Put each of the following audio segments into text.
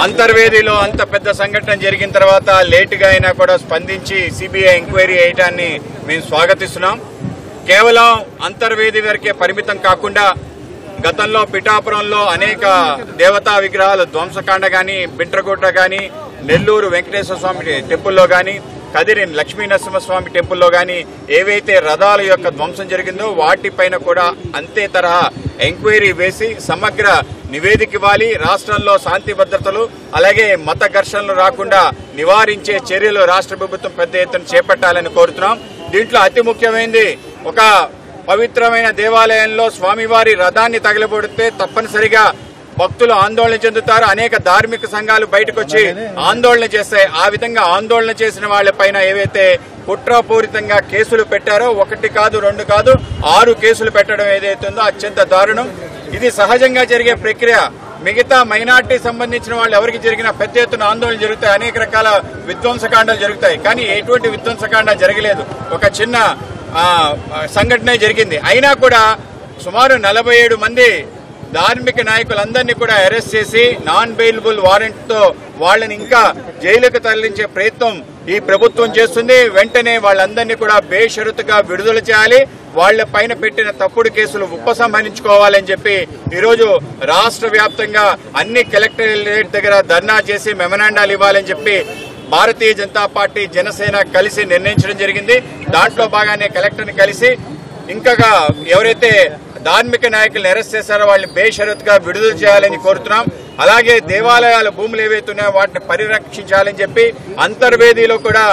అంతర్వేదిలో అంత పెద్ద సంఘటన జరిగిన తర్వాత లేటుగా అయినా కూడా స్పందించి సిబిఐ ఎంక్వైరీ వేయటాన్ని మేము స్వాగతిస్తున్నాం కేవలం అంతర్వేది వరకే పరిమితం కాకుండా గతంలో పిఠాపురంలో అనేక దేవతా విగ్రహాలు ధ్వంసకాండ గాని బింట్రగుట్ట గాని నెల్లూరు వెంకటేశ్వర స్వామి టెంపుల్లో గాని కదిరి లక్ష్మీ నరసింహస్వామి టెంపుల్లో గాని ఏవైతే రథాల యొక్క ధ్వంసం జరిగిందో వాటిపైన కూడా అంతే తరహా ఎంక్వైరీ వేసి సమగ్ర నివేదిక ఇవ్వాలి రాష్ట్రంలో శాంతి భద్రతలు అలాగే మత ఘర్షణలు రాకుండా నివారించే చర్యలు రాష్ట్ర ప్రభుత్వం పెద్ద ఎత్తున చేపట్టాలని కోరుతున్నాం దీంట్లో అతి ముఖ్యమైనది ఒక పవిత్రమైన దేవాలయంలో స్వామివారి రథాన్ని తగలబడితే తప్పనిసరిగా భక్తులు ఆందోళన చెందుతారు అనేక ధార్మిక సంఘాలు బయటకు వచ్చి ఆందోళన చేస్తాయి ఆ విధంగా ఆందోళన చేసిన వాళ్ళపైన ఏవైతే కుట్రపూరితంగా కేసులు పెట్టారో ఒకటి కాదు రెండు కాదు ఆరు కేసులు పెట్టడం ఏదైతే ఉందో అత్యంత దారుణం ఇది సహజంగా జరిగే ప్రక్రియ మిగతా మైనార్టీ సంబంధించిన వాళ్ళు ఎవరికి జరిగిన పెద్ద ఎత్తున ఆందోళన జరుగుతాయి అనేక రకాల విధ్వంసకాండాలు జరుగుతాయి కానీ ఎటువంటి విధ్వంసకాండ జరగలేదు ఒక చిన్న ఆ, సంఘటనే జరిగింది అయినా కూడా సుమారు నలభై ఏడు మంది ధార్మిక నాయకులందరినీ కూడా అరెస్ట్ చేసి నాన్ బెయిలబుల్ వారెంట్ తో వాళ్ళని ఇంకా జైలుకు తరలించే ప్రయత్నం ఈ ప్రభుత్వం చేస్తుంది వెంటనే వాళ్ళందరినీ కూడా బేషరతుగా విడుదల చేయాలి వాళ్ళ పైన పెట్టిన తప్పుడు కేసులు ఉపసంహరించుకోవాలని చెప్పి ఈరోజు రాష్ట్ర వ్యాప్తంగా అన్ని కలెక్టరేట్ దగ్గర ధర్నా చేసి మెమనాండాలు ఇవ్వాలని చెప్పి భారతీయ జనతా పార్టీ జనసేన కలిసి నిర్ణయించడం జరిగింది దాంట్లో భాగానే కలెక్టర్ని కలిసి ఇంకా ఎవరైతే ధార్మిక నాయకులను అరెస్ట్ చేశారో వాళ్ళని బేషరతుగా విడుదల చేయాలని కోరుతున్నాం అలాగే దేవాలయాల భూములు ఏవైతే ఉన్నాయో వాటిని పరిరక్షించాలని చెప్పి అంతర్వేదిలో కూడా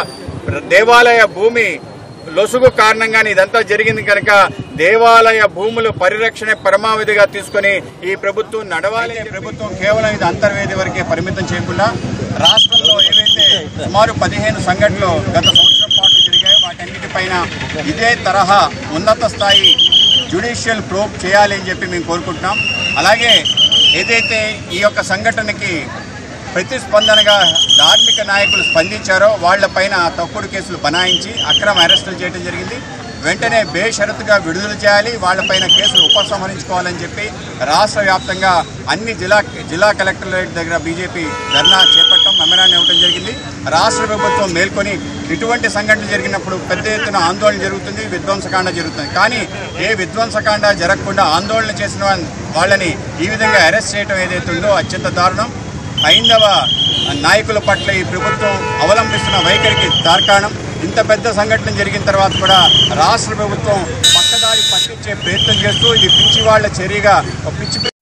దేవాలయ భూమి లొసుగు కారణంగానే ఇదంతా జరిగింది కనుక దేవాలయ భూములు పరిరక్షణ పరమావధిగా తీసుకొని ఈ ప్రభుత్వం నడవాలి ఈ ప్రభుత్వం కేవలం ఇది అంతర్వేది వరకే పరిమితం చేయకుండా రాష్ట్రంలో ఏవైతే సుమారు పదిహేను సంఘటనలు గత సంవత్సరం పాటు జరిగాయో వాటన్నిటిపైన ఇదే తరహా ఉన్నత స్థాయి జ్యుడిషియల్ ప్రోబ్ చేయాలి అని చెప్పి మేము కోరుకుంటున్నాం అలాగే ఏదైతే ఈ యొక్క సంఘటనకి ప్రతిస్పందనగా ధార్మిక నాయకులు స్పందించారో వాళ్లపైన తప్పుడు కేసులు బనాయించి అక్రమ అరెస్టులు చేయడం జరిగింది వెంటనే బేషరతుగా విడుదల చేయాలి వాళ్లపైన కేసులు ఉపసంహరించుకోవాలని చెప్పి రాష్ట్ర వ్యాప్తంగా అన్ని జిల్లా జిల్లా కలెక్టరేట్ దగ్గర బీజేపీ ధర్నా చేపట్టడం మెమరాన్ని ఇవ్వడం జరిగింది రాష్ట్ర ప్రభుత్వం మేల్కొని ఇటువంటి సంఘటన జరిగినప్పుడు పెద్ద ఎత్తున ఆందోళన జరుగుతుంది విధ్వంసకాండ జరుగుతుంది కానీ ఏ విధ్వంసకాండ జరగకుండా ఆందోళన చేసిన వాళ్ళని ఈ విధంగా అరెస్ట్ చేయడం ఏదైతే ఉందో అత్యంత దారుణం హైందవ నాయకుల పట్ల ఈ ప్రభుత్వం అవలంబిస్తున్న వైఖరికి తార్కాణం ఇంత పెద్ద సంఘటన జరిగిన తర్వాత కూడా రాష్ట్ర ప్రభుత్వం పక్కదారి పట్టించే ప్రయత్నం చేస్తూ ఇది పిచ్చి వాళ్ళ చర్యగా ఒక పిచ్చి